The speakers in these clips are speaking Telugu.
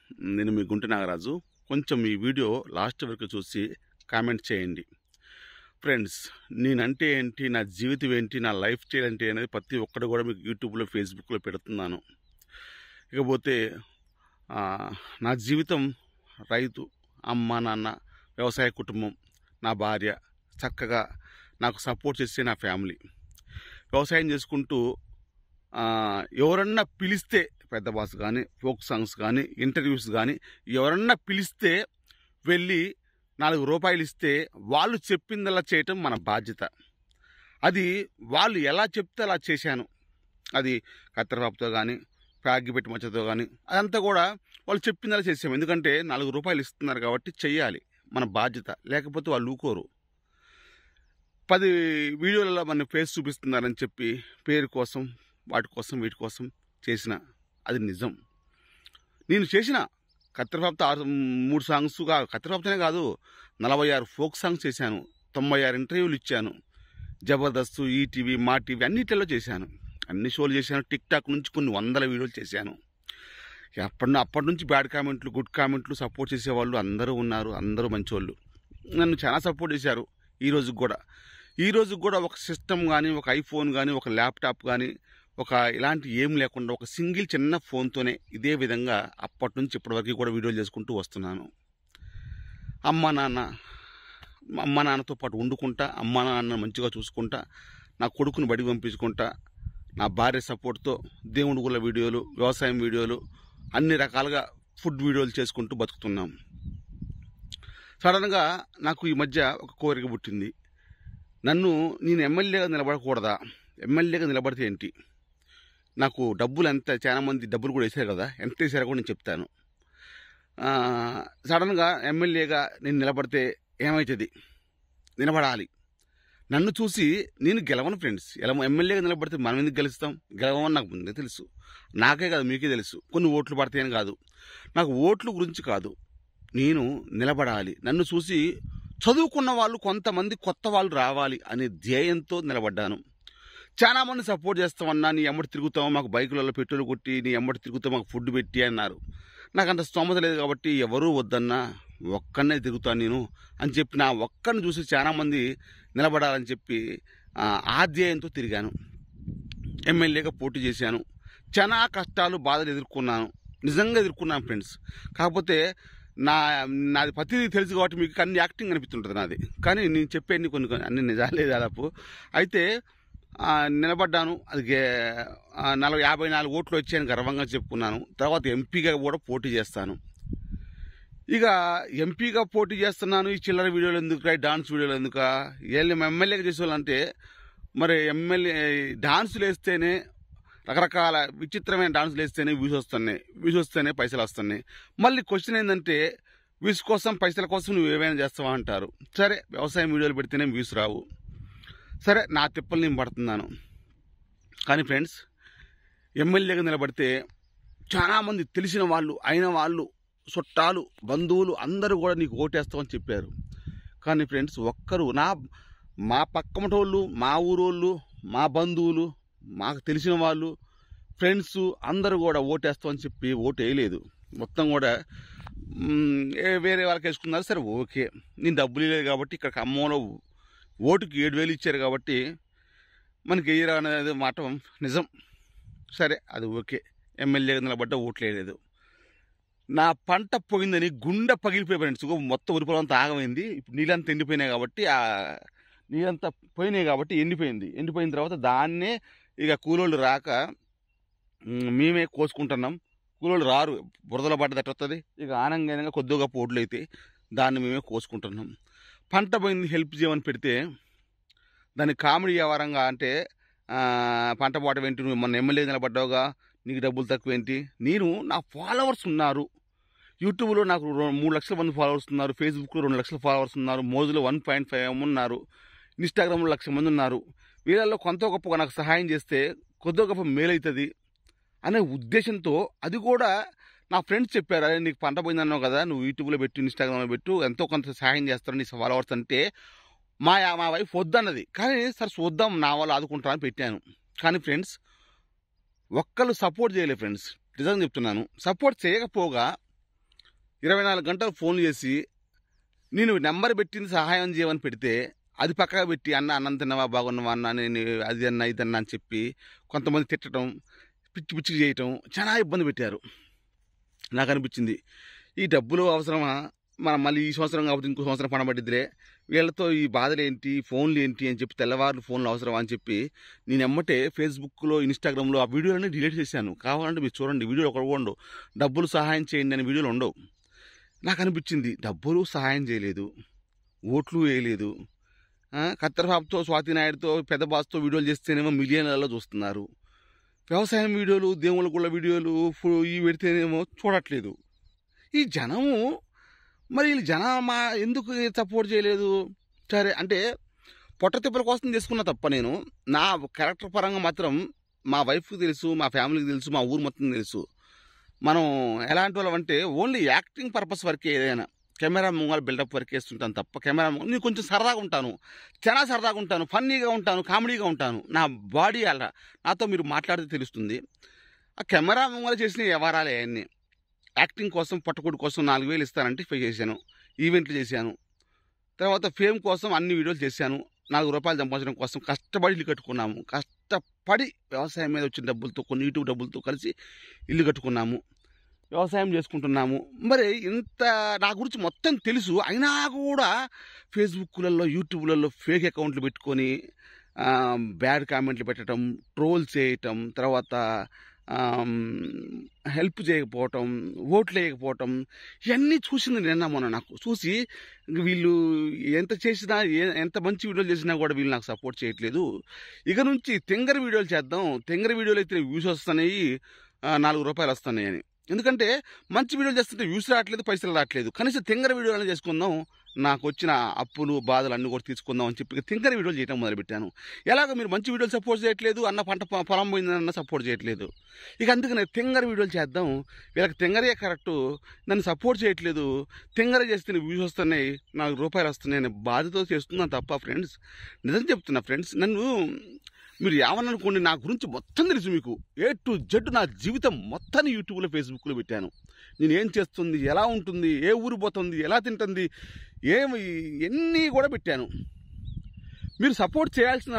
నేను మీ గుంట నాగరాజు కొంచెం ఈ వీడియో లాస్ట్ వరకు చూసి కామెంట్ చేయండి ఫ్రెండ్స్ నేనంటే ఏంటి నా జీవితం ఏంటి నా లైఫ్ స్టైల్ ఏంటి అనేది ప్రతి ఒక్కటి కూడా మీకు యూట్యూబ్లో ఫేస్బుక్లో పెడుతున్నాను ఇకపోతే ఆ, నా జీవితం రైతు అమ్మ నాన్న వ్యవసాయ కుటుంబం నా భార్య చక్కగా నాకు సపోర్ట్ చేసే నా ఫ్యామిలీ వ్యవసాయం చేసుకుంటూ ఆ, ఎవరన్నా పిలిస్తే పెద్ద బాస్ కానీ ఫోక్ సాంగ్స్ కానీ ఇంటర్వ్యూస్ కానీ ఎవరన్నా పిలిస్తే వెళ్ళి నాలుగు రూపాయలు ఇస్తే వాళ్ళు చెప్పిందలా చేయటం మన బాధ్యత అది వాళ్ళు ఎలా చెప్తే అలా చేశాను అది కత్తెరపాపుతో కానీ ప్యాగి పెట్టి మచ్చతో కానీ అదంతా కూడా వాళ్ళు చెప్పిందలా చేసాము ఎందుకంటే నాలుగు రూపాయలు ఇస్తున్నారు కాబట్టి చెయ్యాలి మన బాధ్యత లేకపోతే వాళ్ళు ఊకోరు పది వీడియోలలో మన ఫేస్ చూపిస్తున్నారని చెప్పి పేరు కోసం వాటి కోసం వీటి కోసం చేసిన అది నిజం నేను చేసిన కత్తిరపాపతో ఆరు మూడు సాంగ్స్ కాదు కత్తిరపాపతోనే కాదు నలభై ఆరు ఫోక్ సాంగ్స్ చేశాను తొంభై ఆరు ఇంటర్వ్యూలు ఇచ్చాను జబర్దస్త్ ఈటీవీ మా టీవీ అన్నిటిలో చేశాను అన్ని షోలు చేశాను టిక్ టాక్ నుంచి కొన్ని వందల వీడియోలు చేశాను అప్పటి అప్పటి నుంచి బ్యాడ్ కామెంట్లు గుడ్ కామెంట్లు సపోర్ట్ చేసేవాళ్ళు అందరూ ఉన్నారు అందరూ మంచోళ్ళు నన్ను చాలా సపోర్ట్ చేశారు ఈ రోజుకి కూడా ఈ రోజుకి కూడా ఒక సిస్టమ్ కానీ ఒక ఐఫోన్ కానీ ఒక ల్యాప్టాప్ కానీ ఒక ఇలాంటి ఏం లేకుండా ఒక సింగిల్ చిన్న ఫోన్తోనే ఇదే విధంగా అప్పటి నుంచి ఇప్పటివరకు కూడా వీడియోలు చేసుకుంటూ వస్తున్నాను అమ్మ నాన్న అమ్మ నాన్నతో పాటు వండుకుంటా అమ్మ నాన్న మంచిగా చూసుకుంటా నా కొడుకుని బడికి పంపించుకుంటా నా భార్య సపోర్ట్తో దేవుడి గుళ్ళ వీడియోలు వ్యవసాయం వీడియోలు అన్ని రకాలుగా ఫుడ్ వీడియోలు చేసుకుంటూ బతుకుతున్నాం సడన్గా నాకు ఈ మధ్య ఒక కోరిక పుట్టింది నన్ను నేను ఎమ్మెల్యేగా నిలబడకూడదా ఎమ్మెల్యేగా నిలబడితే ఏంటి నాకు డబ్బులు ఎంత చాలా మంది డబ్బులు కూడా వేశారు కదా ఎంత వేసారో కూడా నేను చెప్తాను ఆ, సడన్గా ఎమ్మెల్యేగా నేను నిలబడితే ఏమవుతుంది నిలబడాలి నన్ను చూసి నేను గెలవను ఫ్రెండ్స్ ఎలా ఎమ్మెల్యేగా నిలబడితే మనం ఎందుకు గెలుస్తాం గెలవమని నాకు ముందే తెలుసు నాకే కాదు మీకే తెలుసు కొన్ని ఓట్లు పడతాయని కాదు నాకు ఓట్లు గురించి కాదు నేను నిలబడాలి నన్ను చూసి చదువుకున్న వాళ్ళు కొంతమంది కొత్త వాళ్ళు రావాలి అనే ధ్యేయంతో నిలబడ్డాను చాలా మంది సపోర్ట్ చేస్తామన్నా నీ ఎమ్మటి తిరుగుతావు మాకు బైకులలో పెట్రోల్ కొట్టి నీ ఎమ్మటి తిరుగుతావు మాకు ఫుడ్ పెట్టి అన్నారు నాకు అంత స్తోమత లేదు కాబట్టి ఎవరూ వద్దన్నా ఒక్కనే తిరుగుతాను నేను అని చెప్పి నా ఒక్కరిని చూసి చాలా మంది నిలబడాలని చెప్పి ఆ, ఆ ధ్యేయంతో తిరిగాను ఎమ్మెల్యేగా పోటీ చేశాను చాలా కష్టాలు బాధలు ఎదుర్కొన్నాను నిజంగా ఎదుర్కొన్నాను ఫ్రెండ్స్ కాకపోతే నా నాది ప్రతిదీ తెలుసు కాబట్టి మీకు అన్ని యాక్టింగ్ అనిపిస్తుంటుంది నాది కానీ నేను చెప్పేది కొన్ని కొన్ని అన్ని నిజాలే దాదాపు అయితే ఆ, నిలబడ్డాను అది గే- ఆ, నలభై యాభై నాలుగు ఓట్లు వచ్చాయని గర్వంగా చెప్పుకున్నాను తర్వాత ఎంపీగా కూడా పోటీ చేస్తాను ఇక ఎంపీగా పోటీ చేస్తున్నాను ఈ చిల్లర వీడియోలు ఎందుకు డాన్స్ వీడియోలు ఎందుక వీళ్ళు ఎమ్మెల్యేగా చేసేవాళ్ళంటే మరి ఎమ్మెల్యే డాన్సులు వేస్తేనే రకరకాల విచిత్రమైన డాన్సులు వేస్తేనే వ్యూస్ వస్తున్నాయి వ్యూస్ వస్తేనే పైసలు వస్తున్నాయి మళ్ళీ క్వశ్చన్ ఏంటంటే వ్యూస్ కోసం పైసల కోసం నువ్వు ఏమైనా చేస్తావా అంటారు సరే వ్యవసాయం వీడియోలు పెడితేనే వ్యూస్ రావు సరే నా తిప్పలు నేను పడుతున్నాను కానీ ఫ్రెండ్స్ ఎమ్మెల్యేగా నిలబడితే చాలామంది తెలిసిన వాళ్ళు అయిన వాళ్ళు చుట్టాలు బంధువులు అందరూ కూడా నీకు ఓటేస్తామని చెప్పారు కానీ ఫ్రెండ్స్ ఒక్కరు నా మా పక్కమటోళ్ళు మా ఊరోళ్ళు మా బంధువులు మాకు తెలిసిన వాళ్ళు ఫ్రెండ్స్ అందరూ కూడా ఓటేస్తామని చెప్పి ఓటు వేయలేదు మొత్తం కూడా మ్, ఏ వేరే వాళ్ళకి వేసుకున్నారు సరే ఓకే నేను డబ్బులు లేదు కాబట్టి ఇక్కడ ఖమ్మంలో ఓటుకి ఏడు వేలు ఇచ్చారు కాబట్టి మనకి వేయరా అనేది మాట నిజం సరే అది ఓకే ఎమ్మెల్యేగా నిలబడ్డ ఓట్లు వేయలేదు నా పంట పోయిందని గుండె పగిలిపోయి ఫ్రెండ్స్ ఇగో మొత్తం ఉరి పొలం అంతా ఆగమైంది ఇప్పుడు నీళ్ళంతా ఎండిపోయినాయి కాబట్టి ఆ నీళ్ళంతా పోయినాయి కాబట్టి ఎండిపోయింది ఎండిపోయిన తర్వాత దాన్నే ఇక కూలోళ్ళు రాక మ్, మేమే కోసుకుంటున్నాం కూలోళ్ళు రారు బురదలో పడ్డది వస్తుంది ఇక ఆనందంగా కొద్దిగా పోట్లు అయితే దాన్ని మేమే కోసుకుంటున్నాం పంట పోయింది హెల్ప్ చేయమని పెడితే దాన్ని కామెడీ వ్యవహారంగా అంటే ఆ, పంట పోవటం ఏంటి నువ్వు మొన్న ఎమ్మెల్యే నిలబడ్డావుగా నీకు డబ్బులు తక్కువ ఏంటి నేను నా ఫాలోవర్స్ ఉన్నారు యూట్యూబ్లో నాకు రో- మూడు లక్షల మంది ఫాలోవర్స్ ఉన్నారు ఫేస్బుక్లో రెండు లక్షల ఫాలోవర్స్ ఉన్నారు మోజులో వన్ పాయింట్ ఫైవ్ ఉన్నారు ఇన్స్టాగ్రామ్లో లక్ష మంది ఉన్నారు వీళ్ళల్లో కొంత గొప్ప నాకు సహాయం చేస్తే కొద్దిగా గొప్ప మేలవుతుంది అనే ఉద్దేశంతో అది కూడా నా ఫ్రెండ్స్ చెప్పారు అరే నీకు పంట పోయిందన్నావు కదా నువ్వు యూట్యూబ్లో పెట్టు ఇన్స్టాగ్రామ్లో పెట్టు ఎంతో కొంత సహాయం చేస్తారు నీ ఫాలోవర్స్ అంటే మా మా వైఫ్ వద్దన్నది కానీ సరే చూద్దాం నా వాళ్ళు ఆదుకుంటారని పెట్టాను కానీ ఫ్రెండ్స్ ఒక్కళ్ళు సపోర్ట్ చేయలేదు ఫ్రెండ్స్ నిజంగా చెప్తున్నాను సపోర్ట్ చేయకపోగా ఇరవై నాలుగు గంటలు ఫోన్ చేసి నేను నెంబర్ పెట్టింది సహాయం చేయమని పెడితే అది పక్కగా పెట్టి అన్న అన్నం తిన్నావా బాగున్నావా అన్న నేను అది అన్న ఇది అన్న అని చెప్పి కొంతమంది తిట్టడం పిచ్చి పిచ్చి చేయటం చాలా ఇబ్బంది పెట్టారు నాకు అనిపించింది ఈ డబ్బులు అవసరమా మనం మళ్ళీ ఈ సంవత్సరం కాబట్టి ఇంకో సంవత్సరం పడబడిద్దిలే వీళ్ళతో ఈ బాధలు ఏంటి ఫోన్లు ఏంటి అని చెప్పి తెల్లవారులు ఫోన్లు అవసరం అని చెప్పి నేను ఎమ్మటే ఫేస్బుక్లో ఇన్స్టాగ్రామ్లో ఆ వీడియోలన్నీ డిలీట్ చేశాను కావాలంటే మీరు చూడండి వీడియోలు ఒకటి ఉండవు డబ్బులు సహాయం చేయండి అనే వీడియోలు ఉండవు నాకు అనిపించింది డబ్బులు సహాయం చేయలేదు ఓట్లు వేయలేదు ఆ, కత్తెరబాబుతో స్వాతి నాయుడుతో పెద్ద బాస్తో వీడియోలు చేస్తేనేమో మిలియన్లలో చూస్తున్నారు వ్యవసాయం వీడియోలు దేవుళ్ళ గుళ్ళ వీడియోలు ఫు- ఇవి పెడితేనేమో చూడట్లేదు ఈ జనము మరి వీళ్ళు జనమా ఎందుకు సపోర్ట్ చేయలేదు సరే అంటే పొట్ట తిప్పల కోసం చేసుకున్న తప్ప నేను నా క్యారెక్టర్ పరంగా మాత్రం మా వైఫ్కి తెలుసు మా ఫ్యామిలీకి తెలుసు మా ఊరు మొత్తం తెలుసు మనం ఎలాంటి వాళ్ళం అంటే ఓన్లీ యాక్టింగ్ పర్పస్ వరకే ఏదైనా కెమెరా ముంగల్ బిల్డప్ వరకు వేస్తుంటాను తప్ప కెమెరా ముంగ- నేను కొంచెం సరదాగా ఉంటాను చాలా సరదాగా ఉంటాను ఫన్నీగా ఉంటాను కామెడీగా ఉంటాను నా బాడీ అలా నాతో మీరు మాట్లాడితే తెలుస్తుంది ఆ కెమెరా ముంగల చేసిన వ్యవహారాలే అన్నీ యాక్టింగ్ కోసం పట్టుకోడు కోసం నాలుగు వేలు ఇస్తానంటే పే చేశాను ఈవెంట్లు చేశాను తర్వాత ఫేమ్ కోసం అన్ని వీడియోలు చేశాను నాలుగు రూపాయలు సంపాదించడం కోసం కష్టపడి ఇల్లు కట్టుకున్నాము కష్టపడి వ్యవసాయం మీద వచ్చిన డబ్బులతో కొన్ని యూట్యూబ్ డబ్బులతో కలిసి ఇల్లు కట్టుకున్నాము వ్యవసాయం చేసుకుంటున్నాము మరి ఇంత నా గురించి మొత్తం తెలుసు అయినా కూడా ఫేస్బుక్లలో యూట్యూబ్లలో ఫేక్ అకౌంట్లు పెట్టుకొని ఆ, బ్యాడ్ కామెంట్లు పెట్టడం ట్రోల్ చేయటం తర్వాత ఆమ్, హెల్ప్ చేయకపోవటం ఓట్లు వేయకపోవటం ఇవన్నీ చూసింది నిన్న మొన్న నాకు చూసి వీళ్ళు ఎంత చేసినా ఏ- ఎంత మంచి వీడియోలు చేసినా కూడా వీళ్ళు నాకు సపోర్ట్ చేయట్లేదు ఇక నుంచి తెంగర వీడియోలు చేద్దాం తెంగర వీడియోలు అయితే వ్యూస్ వస్తున్నాయి ఆ, నాలుగు రూపాయలు వస్తున్నాయి అని ఎందుకంటే మంచి వీడియోలు చేస్తుంటే వ్యూస్ రావట్లేదు పైసలు రావట్లేదు కనీసం తింగర వీడియోలు చేసుకుందాం నాకు వచ్చిన అప్పులు బాధలు అన్ని కూడా తీసుకుందాం అని చెప్పి తింగర వీడియోలు చేయడం మొదలుపెట్టాను ఎలాగ మీరు మంచి వీడియోలు సపోర్ట్ చేయట్లేదు అన్న పంట పొ- పొలం పోయిందన్న సపోర్ట్ చేయట్లేదు ఇక అందుకనే తింగర వీడియోలు చేద్దాం వీళ్ళకి తింగరే కరెక్ట్ నన్ను సపోర్ట్ చేయట్లేదు తింగర చేస్తే వ్యూస్ వస్తున్నాయి నాకు రూపాయలు వస్తున్నాయి అనే బాధతో చేస్తున్నాను తప్ప ఫ్రెండ్స్ నిజం చెప్తున్నా ఫ్రెండ్స్ నన్ను మీరు ఏమనుకోండి నా గురించి మొత్తం తెలుసు మీకు ఏ టు జెడ్ నా జీవితం మొత్తాన్ని యూట్యూబ్లో ఫేస్బుక్లో పెట్టాను నేను ఏం చేస్తుంది ఎలా ఉంటుంది ఏ ఊరు పోతుంది ఎలా తింటుంది ఏమి ఎన్ని కూడా పెట్టాను మీరు సపోర్ట్ చేయాల్సిన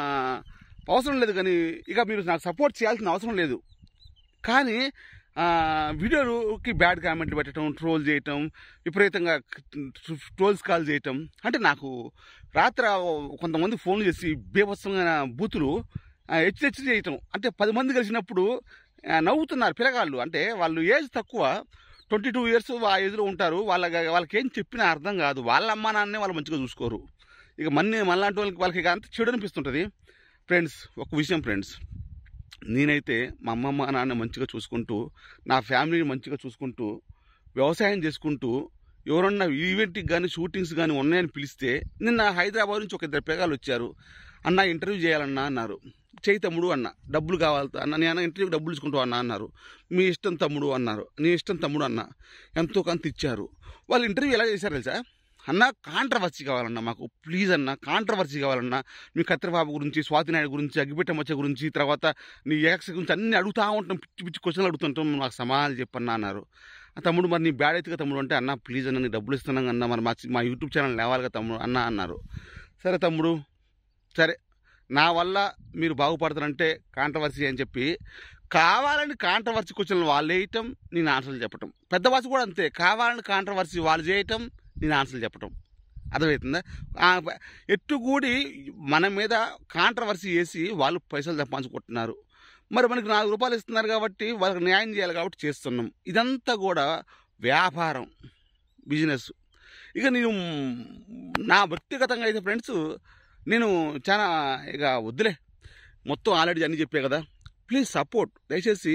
అవసరం లేదు కానీ ఇక మీరు నాకు సపోర్ట్ చేయాల్సిన అవసరం లేదు కానీ ఆ, వీడియోకి బ్యాడ్ కామెంట్లు పెట్టడం ట్రోల్ చేయటం విపరీతంగా ట్రోల్స్ కాల్ చేయటం అంటే నాకు రాత్రి కొంతమంది ఫోన్లు చేసి బీభత్సమైన బూతులు ఆ, హెచ్చు హెచ్చు చేయటం అంటే పది మంది కలిసినప్పుడు ఆ, నవ్వుతున్నారు పిల్లగాళ్ళు అంటే వాళ్ళు ఏజ్ తక్కువ ట్వంటీ టూ ఇయర్స్ ఆ ఏజ్లో ఉంటారు వాళ్ళ వాళ్ళకి ఏం చెప్పినా అర్థం కాదు వాళ్ళ అమ్మా నాన్నే వాళ్ళు మంచిగా చూసుకోరు ఇక మన్ని మనలాంటి వాళ్ళకి వాళ్ళకి ఇక అంత చెడు అనిపిస్తుంటుంది ఫ్రెండ్స్ ఒక విషయం ఫ్రెండ్స్ నేనైతే మా అమ్మమ్మ మా నాన్న మంచిగా చూసుకుంటూ నా ఫ్యామిలీని మంచిగా చూసుకుంటూ వ్యవసాయం చేసుకుంటూ ఎవరన్నా ఈవెంట్కి కానీ షూటింగ్స్ కానీ ఉన్నాయని పిలిస్తే నిన్న హైదరాబాద్ నుంచి ఒక ఇద్దరు పిల్లలు వచ్చారు అన్న ఇంటర్వ్యూ చేయాలన్నా అన్నారు చేయి తమ్ముడు అన్న డబ్బులు కావాలి అన్న నేను ఇంటర్వ్యూ డబ్బులు ఇచ్చుకుంటూ అన్న అన్నారు మీ ఇష్టం తమ్ముడు అన్నారు నీ ఇష్టం తమ్ముడు అన్న ఎంతో కొంత ఇచ్చారు వాళ్ళు ఇంటర్వ్యూ ఎలా చేశారు తెలుసా అన్న కాంట్రవర్సీ కావాలన్నా మాకు ప్లీజ్ అన్న కాంట్రవర్సీ కావాలన్నా మీ కత్తిరబాబు గురించి స్వాతి నాయుడు గురించి అగ్గిపెట్ట మచ్చ గురించి తర్వాత నీ ఎక్స్ గురించి అన్ని అడుగుతూ ఉంటాం పిచ్చి పిచ్చి క్వశ్చన్లు అడుగుతుంటాం నాకు సమాధానం చెప్పన్నా అన్నారు ఆ తమ్ముడు మరి నీ బ్యాడ్ అయితే తమ్ముడు అంటే అన్న ప్లీజ్ అన్న నీకు డబ్బులు ఇస్తున్నాం అన్న మరి మా మా యూట్యూబ్ ఛానల్ లేవాలిగా తమ్ముడు అన్న అన్నారు సరే తమ్ముడు సరే నా వల్ల మీరు బాగుపడతారంటే కాంట్రవర్సీ అని చెప్పి కావాలని కాంట్రవర్సీ క్వశ్చన్లు వాళ్ళు వేయటం నేను ఆన్సర్లు చెప్పటం పెద్ద భాష కూడా అంతే కావాలని కాంట్రవర్సీ వాళ్ళు చేయటం నేను ఆన్సర్లు చెప్పటం అర్థమవుతుందా ఆ, ఎట్టుగూడి మన మీద కాంట్రవర్సీ చేసి వాళ్ళు పైసలు సంపాదించుకుంటున్నారు మరి మనకి నాలుగు రూపాయలు ఇస్తున్నారు కాబట్టి వాళ్ళకి న్యాయం చేయాలి కాబట్టి చేస్తున్నాం ఇదంతా కూడా వ్యాపారం బిజినెస్ ఇక నేను నా వ్యక్తిగతంగా అయితే ఫ్రెండ్స్ నేను చాలా ఇక వద్దులే మొత్తం ఆల్రెడీ అన్నీ చెప్పే కదా ప్లీజ్ సపోర్ట్ దయచేసి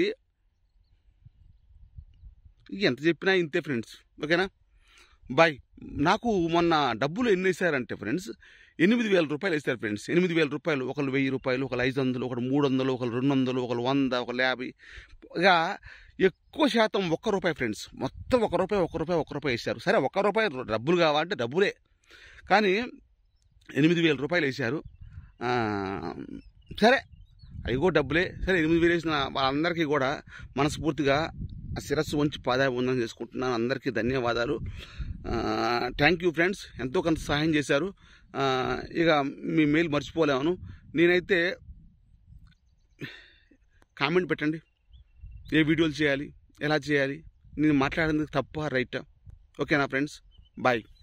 ఇక ఎంత చెప్పినా ఇంతే ఫ్రెండ్స్ ఓకేనా బాయ్ నాకు మొన్న డబ్బులు ఎన్ని వేసారంటే ఫ్రెండ్స్ ఎనిమిది వేల రూపాయలు వేస్తారు ఫ్రెండ్స్ ఎనిమిది వేల రూపాయలు ఒకళ్ళు వెయ్యి రూపాయలు ఒకళ్ళు ఐదు వందలు ఒకళ్ళు మూడు వందలు ఒకళ్ళు రెండు వందలు ఒకళ్ళు వంద ఒకళ్ళు యాభై ఇక ఎక్కువ శాతం ఒక్క రూపాయి ఫ్రెండ్స్ మొత్తం ఒక రూపాయి ఒక రూపాయి ఒక రూపాయి వేశారు సరే ఒక్క రూపాయి డబ్బులు కావాలంటే డబ్బులే కానీ ఎనిమిది వేల రూపాయలు వేశారు ఆ, సరే అవి కూడా డబ్బులే సరే ఎనిమిది వేలు వేసిన వాళ్ళందరికీ కూడా మనస్ఫూర్తిగా ఆ శిరస్సు వంచి పాదాభివందనం చేసుకుంటున్నాను అందరికీ ధన్యవాదాలు థ్యాంక్ యూ ఫ్రెండ్స్ ఎంతో కొంత సహాయం చేశారు ఆ, ఇక మీ మెయిల్ మర్చిపోలేను నేనైతే కామెంట్ పెట్టండి ఏ వీడియోలు చేయాలి ఎలా చేయాలి నేను మాట్లాడేందుకు తప్ప రైటా ఓకేనా ఫ్రెండ్స్ బాయ్